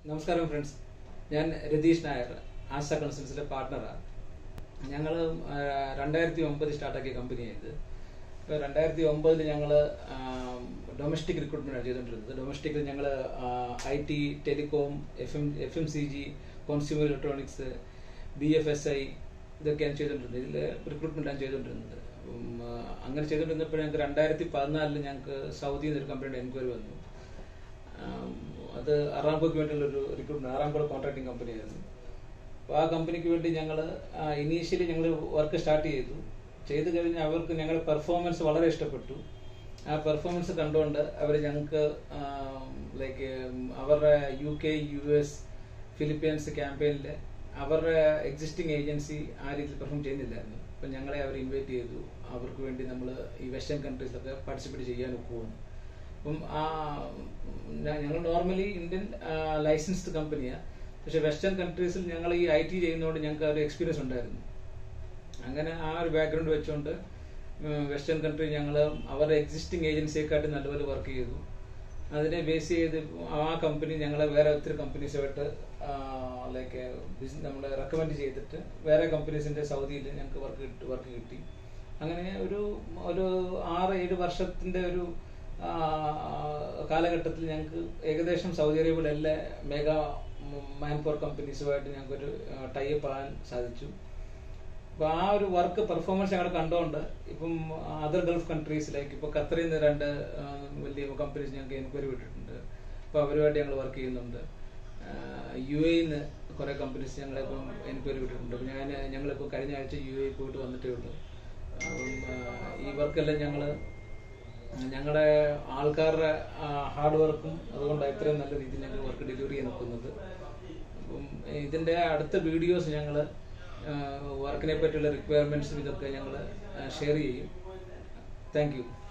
നമസ്കാരം ഫ്രണ്ട്സ് ഞാൻ രതീഷ് നായർ ആശ കൺസൾട്ട്സിലെ പാർട്ട്ണറാണ് ഞങ്ങൾ രണ്ടായിരത്തി ഒമ്പത് സ്റ്റാർട്ടാക്കിയ കമ്പനിയായത് ഇപ്പോൾ രണ്ടായിരത്തി ഒമ്പതിൽ ഞങ്ങൾ ഡൊമസ്റ്റിക് റിക്രൂട്ട്മെൻറ്റാണ് ചെയ്തുകൊണ്ടിരുന്നത് ഡൊമസ്റ്റിക്കിൽ ഞങ്ങൾ I T telecom F M F M C G consumer electronics B F S I ഇതൊക്കെയാണ് ചെയ്തുകൊണ്ടിരുന്നത് ഇതിൽ റിക്രൂട്ട്മെൻറ്റാണ് ചെയ്തുകൊണ്ടിരുന്നത് ഉം, ആ, അങ്ങനെ ചെയ്തുകൊണ്ടിരുന്നപ്പോൾ ഞങ്ങൾക്ക് രണ്ടായിരത്തി പതിനാലിൽ ഞങ്ങൾക്ക് സൗദിയിൽ നിന്ന് ഒരു കമ്പനിയുടെ എൻക്വയറി വന്നു ആം, അത് അറാംകോയ്ക്ക് വേണ്ടിയുള്ള ഒരു റിക്രൂട്ട്മെന്റ് അറാംകോ കോൺട്രാക്ടിങ് കമ്പനിയായിരുന്നു അപ്പോൾ ആ കമ്പനിക്ക് വേണ്ടി ഞങ്ങൾ ഇനീഷ്യലി ഞങ്ങൾ വർക്ക് സ്റ്റാർട്ട് ചെയ്തു ചെയ്ത് കഴിഞ്ഞ് അവർക്ക് ഞങ്ങളുടെ പെർഫോമൻസ് വളരെ ഇഷ്ടപ്പെട്ടു ആ പെർഫോമൻസ് കണ്ടുകൊണ്ട് അവർ ഞങ്ങൾക്ക് ലൈക്ക് അവരുടെ U K U S Philippines ക്യാമ്പയിനിൽ അവരുടെ എക്സിസ്റ്റിംഗ് ഏജൻസി ആ രീതിയിൽ പെർഫോം ചെയ്യുന്നില്ലായിരുന്നു അപ്പം ഞങ്ങളെ അവർ ഇൻവൈറ്റ് ചെയ്തു അവർക്ക് വേണ്ടി നമ്മൾ ഈ വെസ്റ്റേൺ കൺട്രീസിലൊക്കെ പാർട്ടിസിപ്പേറ്റ് ചെയ്യാൻ ഒക്കുമെന്ന് അപ്പം ആ ഞ- ഞങ്ങൾ നോർമലി ഇന്ത്യൻ ലൈസൻസ്ഡ് കമ്പനിയാണ് പക്ഷെ വെസ്റ്റേൺ കൺട്രീസിൽ ഞങ്ങൾ ഈ ഐ ടി ചെയ്യുന്നതുകൊണ്ട് ഞങ്ങൾക്ക് ഒരു എക്സ്പീരിയൻസ് ഉണ്ടായിരുന്നു അങ്ങനെ ആ ഒരു ബാക്ക്ഗ്രൗണ്ട് വെച്ചുകൊണ്ട് വെസ്റ്റേൺ കൺട്രി ഞങ്ങൾ അവരുടെ എക്സിസ്റ്റിംഗ് ഏജൻസിയെക്കാട്ടി നല്ലപോലെ വർക്ക് ചെയ്തു അതിനെ ബേസ് ചെയ്ത് ആ കമ്പനി ഞങ്ങളെ വേറെ ഒത്തിരി കമ്പനീസുമായിട്ട് ലൈക്ക് നമ്മൾ റെക്കമെൻഡ് ചെയ്തിട്ട് വേറെ കമ്പനീസിന്റെ സൗദിയിൽ ഞങ്ങൾക്ക് വർക്ക് കിട്ടി വർക്ക് കിട്ടി അങ്ങനെ ഒരു ഒരു ആറ് ഏഴ് വർഷത്തിന്റെ ഒരു ആ, കാലഘട്ടത്തിൽ ഞങ്ങൾക്ക് ഏകദേശം സൗദി അറേബ്യയിലെ എല്ലാ മെഗാ മാൻ പവർ കമ്പനീസുമായിട്ട് ഞങ്ങൾക്കൊരു ടൈപ്പ് ആകാൻ സാധിച്ചു അപ്പോൾ ആ ഒരു വർക്ക് പെർഫോമൻസ് ഞങ്ങൾ കണ്ടുകൊണ്ട് ഇപ്പം അതർ ഗൾഫ് കൺട്രീസിലേക്ക് ഇപ്പോൾ ഖത്തറിൽ നിന്ന് രണ്ട് ആ, വലിയ കമ്പനീസ് ഞങ്ങൾക്ക് എൻക്വയറി വിട്ടിട്ടുണ്ട് അപ്പോൾ അവരുമായിട്ട് ഞങ്ങൾ വർക്ക് ചെയ്യുന്നുണ്ട് യു എയിൽ നിന്ന് കുറേ കമ്പനീസ് ഞങ്ങളിപ്പം എൻക്വയറി വിട്ടിട്ടുണ്ട് അപ്പോൾ ഞാൻ ഞങ്ങളിപ്പോൾ കഴിഞ്ഞ ആഴ്ച യു എ പോയിട്ട് വന്നിട്ടേ ഉള്ളൂ അപ്പം ആ, ഈ വർക്കെല്ലാം ഞങ്ങൾ ഞങ്ങളുടെ ആൾക്കാരുടെ ഹാർഡ് വർക്കും അതുകൊണ്ടാണ് ഇത്രയും നല്ല രീതിയിൽ ഞങ്ങൾ വർക്ക് ഡെലിവറി ചെയ്യാൻ നിൽക്കുന്നത് അപ്പം ഇതിന്റെ അടുത്ത വീഡിയോസ് ഞങ്ങൾ വർക്കിനെ പറ്റിയുള്ള റിക്വയർമെന്റ്സും ഇതൊക്കെ ഞങ്ങൾ ഷെയർ ചെയ്യും താങ്ക് യു